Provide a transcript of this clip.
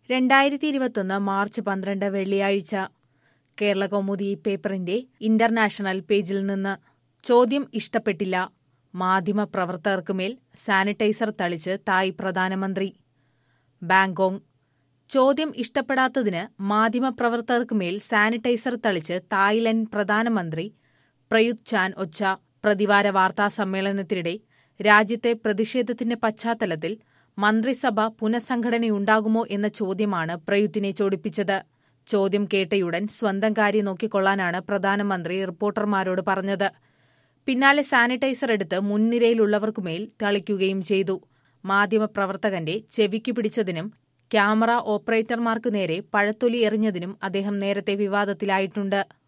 രണ്ടായിരത്തി ഇരുപത്തൊന്ന് മാർച്ച് പന്ത്രണ്ട് വെള്ളിയാഴ്ച കേരള കൗമുദി പേപ്പറിന്റെ ഇന്റർനാഷണൽ പേജിൽ നിന്ന് ചോദ്യം ഇഷ്ടപ്പെട്ടില്ല മാധ്യമപ്രവർത്തകർക്കുമേൽ സാനിറ്റൈസർ തളിച്ച് തായ് പ്രധാനമന്ത്രി ബാങ്കോങ് ചോദ്യം ഇഷ്ടപ്പെടാത്തതിന് മാധ്യമപ്രവർത്തകർക്കുമേൽ സാനിറ്റൈസർ തളിച്ച് തായ്ലൻഡ് പ്രധാനമന്ത്രി പ്രയുത് ചാൻ ഒച്ച പ്രതിവാര വാർത്താ സമ്മേളനത്തിനിടെ രാജ്യത്തെ പ്രതിഷേധത്തിന്റെ പശ്ചാത്തലത്തിൽ മന്ത്രിസഭ പുനഃസംഘടനയുണ്ടാകുമോ എന്ന ചോദ്യമാണ് പ്രയുത്തിനെ ചോടിപ്പിച്ചത് ചോദ്യം കേട്ടയുടൻ സ്വന്തം കാര്യം നോക്കിക്കൊള്ളാനാണ് പ്രധാനമന്ത്രി റിപ്പോർട്ടർമാരോട് പറഞ്ഞത് പിന്നാലെ സാനിറ്റൈസർ എടുത്ത് മുൻനിരയിലുള്ളവർക്കുമേൽ തളിക്കുകയും ചെയ്തു മാധ്യമപ്രവർത്തകന്റെ ചെവിക്കു പിടിച്ചതിനും ക്യാമറ ഓപ്പറേറ്റർമാർക്കു നേരെ പഴത്തൊലി എറിഞ്ഞതിനും അദ്ദേഹം നേരത്തെ വിവാദത്തിലായിട്ടുണ്ട്